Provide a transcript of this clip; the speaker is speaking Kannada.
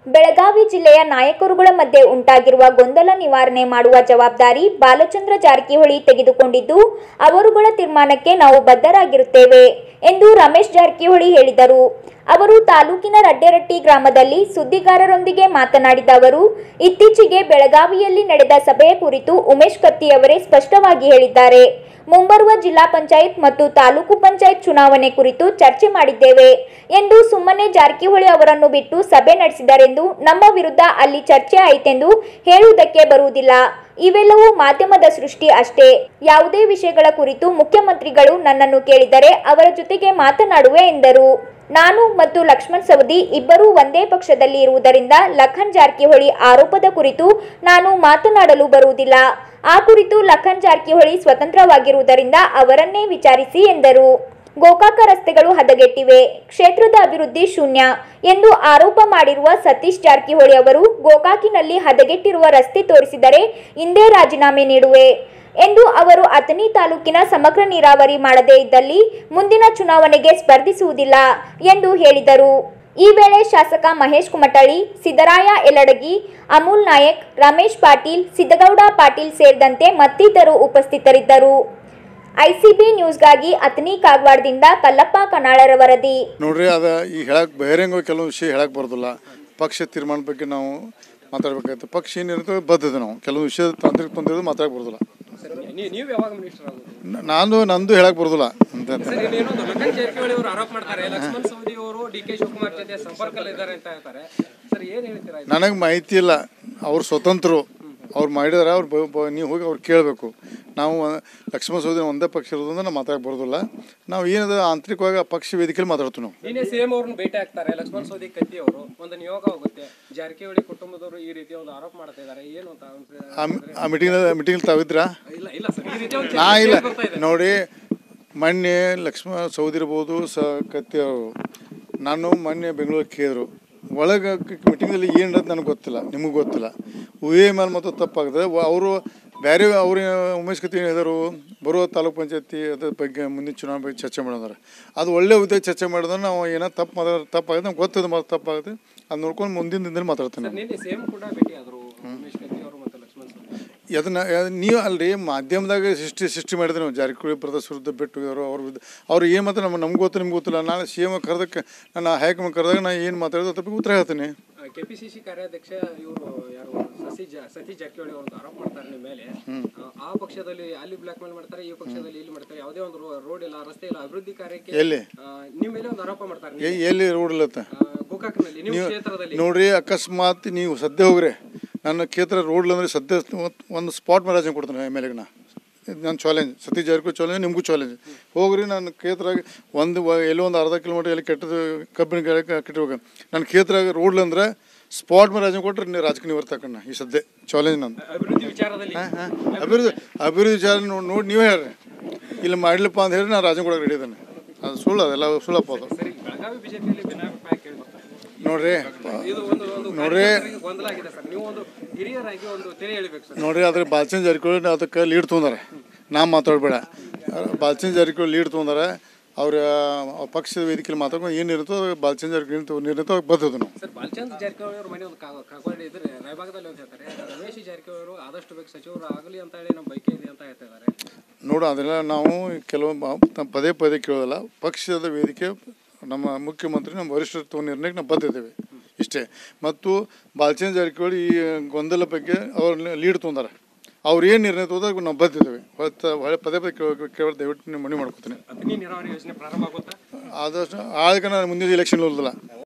ಬೆಳಗಾವಿ ಜಿಲ್ಲೆಯ ನಾಯಕರುಗಳ ಮಧ್ಯೆ ಉಂಟಾಗಿರುವ ಗೊಂದಲ ನಿವಾರಣೆ ಮಾಡುವ ಜವಾಬ್ದಾರಿ ಬಾಲಚಂದ್ರ ಜಾರಕಿಹೊಳಿ ತೆಗೆದುಕೊಂಡಿದ್ದು ಅವರುಗಳ ತೀರ್ಮಾನಕ್ಕೆ ನಾವು ಬದ್ಧರಾಗಿರುತ್ತೇವೆ ಎಂದು ರಮೇಶ್ ಜಾರಕಿಹೊಳಿ ಹೇಳಿದರು ಅವರು ತಾಲೂಕಿನ ರಡ್ಡೆರಟ್ಟಿ ಗ್ರಾಮದಲ್ಲಿ ಸುದ್ದಿಗಾರರೊಂದಿಗೆ ಮಾತನಾಡಿದ ಅವರು ಇತ್ತೀಚೆಗೆ ಬೆಳಗಾವಿಯಲ್ಲಿ ನಡೆದ ಸಭೆಯ ಕುರಿತು ಉಮೇಶ್ ಕತ್ತಿಯವರೇ ಸ್ಪಷ್ಟವಾಗಿ ಹೇಳಿದ್ದಾರೆ ಮುಂಬರುವ ಜಿಲ್ಲಾ ಪಂಚಾಯತ್ ಮತ್ತು ತಾಲೂಕು ಪಂಚಾಯತ್ ಚುನಾವಣೆ ಕುರಿತು ಚರ್ಚೆ ಮಾಡಿದ್ದೇವೆ ಎಂದು ಸುಮ್ಮನೆ ಜಾರಕಿಹೊಳಿ ಅವರನ್ನು ಬಿಟ್ಟು ಸಭೆ ನಡೆಸಿದರೆಂದು ನಮ್ಮ ವಿರುದ್ಧ ಅಲ್ಲಿ ಚರ್ಚೆ ಆಯಿತೆಂದು ಹೇಳುವುದಕ್ಕೆ ಬರುವುದಿಲ್ಲ ಇವೆಲ್ಲವೂ ಮಾಧ್ಯಮದ ಸೃಷ್ಟಿ ಅಷ್ಟೇ ಯಾವುದೇ ವಿಷಯಗಳ ಕುರಿತು ಮುಖ್ಯಮಂತ್ರಿಗಳು ನನ್ನನ್ನು ಕೇಳಿದರೆ ಅವರ ಜೊತೆಗೆ ಮಾತನಾಡುವೆ ಎಂದರು ನಾನು ಮತ್ತು ಲಕ್ಷ್ಮಣ್ ಸವದಿ ಇಬ್ಬರೂ ಒಂದೇ ಪಕ್ಷದಲ್ಲಿ ಇರುವುದರಿಂದ ಲಖನ್ ಜಾರಕಿಹೊಳಿ ಆರೋಪದ ಕುರಿತು ನಾನು ಮಾತನಾಡಲು ಬರುವುದಿಲ್ಲ ಆ ಕುರಿತು ಲಖನ್ ಜಾರಕಿಹೊಳಿ ಸ್ವತಂತ್ರವಾಗಿರುವುದರಿಂದ ಅವರನ್ನೇ ವಿಚಾರಿಸಿ ಎಂದರು ಗೋಕಾಕ ರಸ್ತೆಗಳು ಹದಗೆಟ್ಟಿವೆ ಕ್ಷೇತ್ರದ ಅಭಿವೃದ್ಧಿ ಶೂನ್ಯ ಎಂದು ಆರೋಪ ಮಾಡಿರುವ ಸತೀಶ್ ಜಾರಕಿಹೊಳಿ ಅವರು ಗೋಕಾಕಿನಲ್ಲಿ ಹದಗೆಟ್ಟಿರುವ ರಸ್ತೆ ತೋರಿಸಿದರೆ ಇಂದೇ ರಾಜೀನಾಮೆ ನೀಡುವೆ ಎಂದು ಅವರು ಅಥಣಿ ತಾಲೂಕಿನ ಸಮಗ್ರ ನೀರಾವರಿ ಮಾಡದೇ ಇದ್ದಲ್ಲಿ ಮುಂದಿನ ಚುನಾವಣೆಗೆ ಸ್ಪರ್ಧಿಸುವುದಿಲ್ಲ ಎಂದು ಹೇಳಿದರು ಈ ವೇಳೆ ಶಾಸಕ ಮಹೇಶ್ ಕುಮಟಳ್ಳಿ ಸಿದ್ದರಾಯ ಯಲಡಗಿ ಅಮೂಲ್ ನಾಯಕ್ ರಮೇಶ್ ಪಾಟೀಲ್ ಸಿದ್ದಗೌಡ ಪಾಟೀಲ್ ಸೇರಿದಂತೆ ಮತ್ತಿತರರು ಉಪಸ್ಥಿತರಿದ್ದರು ಐಸಿಬಿ ನ್ಯೂಸ್ಗಾಗಿ ಅಥಣಿ ಕಾಗವಾಡದಿಂದ ಕಲ್ಲಪ್ಪ ಕನಾಳರ ವರದಿ ನೋಡ್ರಿ ಅದ ಈ ಹೇಳಕ್ ಬಹಿರಂಗ ಕೆಲವು ವಿಷಯ ಹೇಳಕ್ ಬರೋದಿಲ್ಲ ಪಕ್ಷ ತೀರ್ಮಾನ ಬಗ್ಗೆ ನಾವು ಮಾತಾಡ್ಬೇಕಾಗುತ್ತೆ ಪಕ್ಷ ಏನಿರುತ್ತೆ ಬದ್ಧತೆ ನಾವು ಕೆಲವು ವಿಷಯ ತಾಂತ್ರಿಕ ತೊಂದರೆ ಮಾತಾಡಕ್ ಬರೋದಿಲ್ಲ ನೀವು ನೀವು ಯಾವಾಗ ಮಿನಿಸ್ಟರ್ ಆಗೋದು ನ- ನಾನು ನಂದು ಹೇಳಕ್ ಬರೋದಿಲ್ಲ ಅಂತ ಸರ್ ಇನ್ನೇನೊಂದು ಲಖನ್ ಜಾರಕಿಹೊಳಿ ಅವರು ಆರೋಪ ಮಾಡ್ತಾರೆ ಲಕ್ಷ್ಮಣ್ ಸವದಿ ಅವರು ಡಿ ಕೆ ಶಿವಕುಮಾರ್ ಜೊತೆ ಸಂಪರ್ಕದಲ್ಲಿ ಇದ್ದಾರೆ ಅಂತ ಹೇಳ್ತಾರೆ ಸರ್ ಏನ್ ಹೇಳ್ತೀರಾ ಇದು? ನನಗೆ ಮಾಹಿತಿ ಇಲ್ಲ ಅವ್ರು ಸ್ವತಂತ್ರರು ಅವ್ರು ಮಾಡಿದಾರೆ ಅವ್ರು ಬ- ಬ- ನೀವು ಹೋಗಿ ಅವ್ರು ಕೇಳಬೇಕು ನಾವು ಲಕ್ಷ್ಮಣ ಸಹೋದರಿ ಒಂದೇ ಪಕ್ಷ ಇರೋದ್ರಿಂದ ನಾವು ಮಾತಾಡಕ್ ಬರೋದಿಲ್ಲ ನಾವು ಏನದ ಆಂತರಿಕವಾಗಿ ಆ ಪಕ್ಷ ವೇದಿಕೆಯಲ್ಲಿ ಮಾತಾಡ್ತೀವಿ ನಾವು ನಿನ್ನೆ ಸಿಎಂ ಅವ್ರನ್ನ ಭೇಟಿ ಆಗ್ತಾರೆ ಲಕ್ಷ್ಮಣ್ ಸವದಿ ಕತ್ತಿ ಅವರು ಒಂದು ನಿಯೋಗ ಹೋಗುತ್ತೆ ಜಾರಕಿಹೊಳಿ ಕುಟುಂಬದವರು ಈ ರೀತಿ ಒಂದು ಆರೋಪ ಮಾಡ್ತಾ ಇದ್ದಾರೆ ಏನು ಅಂತ ಅವ್ರು- ಆ- ಆ ಮೀಟಿಂಗ್ ಮೀಟಿಂಗ್ ತಾವಿದ್ರಾ ಇಲ್ಲ ಇಲ್ಲ ಸರ್ ಈ ರೀತಿ ಒಂದು ನಾ ಚರ್ಚೆ ಇಲ್ಲ ಬರ್ತಾ ಇದೆ. ನೋಡಿ ಮೊನ್ನೆ ಲಕ್ಷ್ಮಣ ಸೌದಿರ್ಬೋದು ಸ ಕತ್ತಿ ಅವರು ನಾನು ಮೊನ್ನೆ ಬೆಂಗಳೂರಿಗೆ ಕೇಳಿದ್ರು ಒಳಗೆ ಮೀಟಿಂಗಲ್ಲಿ ಏನು ನನಗೆ ಗೊತ್ತಿಲ್ಲ ನಿಮಗೆ ಗೊತ್ತಿಲ್ಲ ಊಹೆ ಮೇಲೆ ಮತ್ತು ತಪ್ಪಾಗ್ತದೆ ಅವರು ಬೇರೆ ಅವ್ರು ಉಮೇಶ್ ಕತ್ತಿ ಏನು ಹೇಳಿದರು ಬರುವ ತಾಲೂಕ್ ಪಂಚಾಯತಿ ಅದ್ರ ಬಗ್ಗೆ ಮುಂದಿನ ಚುನಾವಣೆ ಬಗ್ಗೆ ಚರ್ಚೆ ಮಾಡಿದಾರೆ ಅದು ಒಳ್ಳೆ ಉದ್ದೇಶ ಚರ್ಚೆ ಮಾಡಿದ್ರೆ ನಾವು ಏನೋ ತಪ್ಪು ಮಾತಾಡ ತಪ್ಪಾಗುತ್ತೆ ನಮ್ಗೆ ಗೊತ್ತಿದೆ ಮಾತು ತಪ್ಪಾಗುತ್ತೆ ಅದು ನೋಡ್ಕೊಂಡು ಮುಂದಿನ ದಿನದಲ್ಲಿ ಮಾತಾಡ್ತೀನಿ ಸರ್ ನಿನ್ನೆ ಸಿಎಂ ಕೂಡ ಭೇಟಿ ಆದ್ರು ಉಮೇಶ್ ಕತ್ತಿ ಅವರು ಮತ್ತು ಲಕ್ಷ್ಮಣ್ ಸವದಿ ಅದನ್ನ ಅದ್ ನೀವು ಅಲ್ರಿ ಮಾಧ್ಯಮದಾಗ ಸೃಷ್ಟಿ ಸೃಷ್ಟಿ ಮಾಡಿದ್ರೆ ನಾವು ಜಾರಕಿಹೊಳಿ ಪ್ರದರ್ಶ ವಿರುದ್ಧ ಬಿಟ್ಟು ಅವರು ಅವ್ರ ವಿರುದ್ಧ ಅವ್ರು ಏನು ಮಾತ್ರ ನಮ್ಮ ನಮ್ಗೆ ಗೊತ್ತು ನಿಮ್ಗೆ ಗೊತ್ತಿಲ್ಲ ನಾನು ಸಿ ಎಮ್ ಕರೆದಕ್ಕೆ ನಾನು ಹೈಕಮಾಂಡ್ ಕರೆದಾಗ ನಾನು ಏನು ಮಾತಾಡೋದು ಅದ್ರ ಬಗ್ಗೆ ಉತ್ತರ ಹೇಳ್ತೀನಿ ಕೆಪಿಸಿಸಿ ಕಾರ್ಯಾಧ್ಯಕ್ಷ ಇವರು ಯಾರು ಸಸಿ ಜ ಸತೀಶ್ ಜಾರಕಿಹೊಳಿ ಅವರು ಆರೋಪ ಮಾಡ್ತಾರೆ ನಿಮ್ಮ ಮೇಲೆ ಆ, ಆ ಪಕ್ಷದಲ್ಲಿ ಅಲ್ಲಿ ಬ್ಲಾಕ್ ಮೇಲ್ ಮಾಡ್ತಾರೆ ಈ ಪಕ್ಷದಲ್ಲಿ ಇಲ್ಲಿ ಮಾಡ್ತಾರೆ ಯಾವುದೇ ಒಂದು ರೋಡ್ ಇಲ್ಲ ರಸ್ತೆ ಇಲ್ಲ ಅಭಿವೃದ್ಧಿ ಕಾರ್ಯಕ್ಕೆ ಎಲ್ಲಿ ಆ, ನಿಮ್ಮ ಮೇಲೆ ಒಂದು ಆರೋಪ ಮಾಡ್ತಾರೆ ಎ- ಎಲ್ಲಿ ರೋಡ್ ಇಲ್ಲತ್ತ ಆ, ಗೋಕಾಕ್ನಲ್ಲಿ ನಿಮ್ಮ ಕ್ಷೇತ್ರದಲ್ಲಿ ನೋಡ್ರಿ ಅಕಸ್ಮಾತ್ ನೀವು ಸದ್ಯ ಹೋಗ್ರಿ ನನ್ನ ಕ್ಷೇತ್ರ ರೋಡ್ ಅಂದ್ರೆ ಸದ್ಯ ಒಂದು ಸ್ಪಾಟ್ ಮೇಲೆ ರಾಜನ್ ಕೊಡ್ತೀನಿ ಎಮ್ ಎಲ್ ನಾ ಇದು ನನ್ನ ಚಾಲೆಂಜ್ ಸತೀಶ್ ಜಾರಕಿಹೊಳಿ ಚಾಲೆಂಜ್ ನಿಮಗೂ ಚಾಲೆಂಜ್ ಹೋಗ್ರಿ ನನ್ನ ಕ್ಷೇತ್ರ ಒಂದು ವ- ಎಲ್ಲೋ ಒಂದು ಅರ್ಧ ಕಿಲೋಮೀಟರ್ ಎಲ್ಲಿ ಕೆಟ್ಟದು ಕಬ್ಬಿನ ಗಿಡ ಕೆಟ್ಟಿರ್ಬೇಕು ನನ್ನ ಕ್ಷೇತ್ರ ರೋಡ್ ಅಂದ್ರೆ ಸ್ಪಾಟ್ ಮೇಲೆ ರಾಜನ್ ಕೊಟ್ರೆ ನೀವು ರಾಜಕೀಯ ನಿವರ್ತ ತಗೊಂಡ ಈ ಸದ್ಯ ಚಾಲೆಂಜ್ ನಂದು ಅಭಿವೃದ್ಧಿ ವಿಚಾರದಲ್ಲಿ ಹಾಂ ಅಭಿವೃದ್ಧಿ ಅಭಿವೃದ್ಧಿ ವಿಚಾರ ನೋಡಿ ನೋಡಿ ನೀವೇ ಹೇಳ್ರಿ ಇಲ್ಲಿ ಮಾಡಲಿಪ್ಪ ಅಂತ ಹೇಳಿ ನಾನು ರಾಜನ್ ಕೊಡಕ್ಕೆ ರೆಡಿ ಇದ್ದಾನೆ ಅದು ಸುಳ್ಳು ಅದೆಲ್ಲ ಸುಳ್ಳಪ್ಪ ಅದು ಸರಿ ಬೆಳಗಾವಿ ಬಿಜೆಪಿಯಲ್ಲಿ ಭಿನ್ನಾಭಿಪ್ರಾಯ ಕೇಳಿ ಬರ್ತಾರೆ ನೋಡ್ರಿ ಇದು ಒಂದು ಒಂದು ನೋಡ್ರಿ. ಕಾರ್ಯಕರ್ತರಿಗೆ ಗೊಂದಲ ಆಗಿದೆ ಸರ್ ನೀವು ಒಂದು ಹಿರಿಯರಾಗಿ ಒಂದು ತಿಳಿ ಹೇಳ್ಬೇಕು ಸರ್ ನೋಡ್ರಿ ಅದ್ರ ಬಾಲ್ಚಂದ್ ಜಾರಕಿಹೊಳಿ ಅದಕ್ಕೆ ಲೀಡ್ ತೊಗೊಂಡಾರೆ ನಾ ಮಾತಾಡಬೇಡ ಬಾಲ್ಚಂದ್ ಜಾರಕಿಹೊಳಿ ಲೀಡ್ ತೊಗೊಂಡಾರೆ ಅವ್ರ ಪಕ್ಷದ ವೇದಿಕೆಯಲ್ಲಿ ಮಾತಾಡ್ಕೊಂಡು ಏನು ಇರುತ್ತೋ ಬಾಲ್ಚಂದ್ ಜಾರಕಿಹೊಳಿ ನಿರ್ಣಯ ಬರ್ತದೆ ನಾವು ಸರ್ ಬಾಲಚಂದ್ರ ಜಾರಕಿಹೊಳಿ ಅವ್ರ ಮನೆ ಒಂದು ಕಾಗೋಡಿ ಇದ್ರೆ ರಾಯಭಾಗದಲ್ಲಿ ಅಂತ ಹೇಳ್ತಾರೆ ರಮೇಶ್ ಜಾರಕಿಹೊಳಿ ಅವರು ಆದಷ್ಟು ಬೇಗ ಸಚಿವರು ಆಗಲಿ ಅಂತ ಹೇಳಿ ನಮ್ಮ ಬೈಕೆ ಇದೆ ಅಂತ ಹೇಳ್ತಾ ಇದ್ದಾರೆ ನೋಡು ಅದೆಲ್ಲ ನಾವು ಕೆಲವು ಮ- ಪದೇ ಪದೇ ಕೇಳೋದಿಲ್ಲ ಪಕ್ಷದ ವೇದಿಕೆ ನಮ್ಮ ಮುಖ್ಯಮಂತ್ರಿ ನಮ್ಮ ವರಿಷ್ಠರು ತಗೊಂಡ ನಿರ್ಣಯಕ್ಕೆ ನಾವು ಬಂದಿದ್ದೇವೆ ಇಷ್ಟೇ ಮತ್ತು ಬಾಲ್ಚಂದ್ ಜಾರಕಿಹೊಳಿ ಈ ಗೊಂದಲ ಬಗ್ಗೆ ಅವ್ರ ಲೀಡ್ ತೊಗೊಂಡಾರೆ ಅವ್ರು ಏನು ನಿರ್ಣಯ ತಗೋದಾಗ ನಾವು ಬಂದಿದ್ದೇವೆ ಹೊತ್ತು ಹೊಳೆ ಪದೇ ಪದೇ ಕೇಳ ಕೇಳ ದಯವಿಟ್ಟು ನೀವು ಮನವಿ ಮಾಡ್ಕೊತೀನಿ ಅಗ್ನಿ ನೀರಾವರಿ ಯೋಜನೆ ಪ್ರಾರಂಭ ಆಗುತ್ತಾ ಆದಷ್ಟು ಆಳ್ಕ ನಾನು ಮುಂದಿನ ಎಲೆಕ್ಷನ್ ಉಳಿದಿಲ್ಲ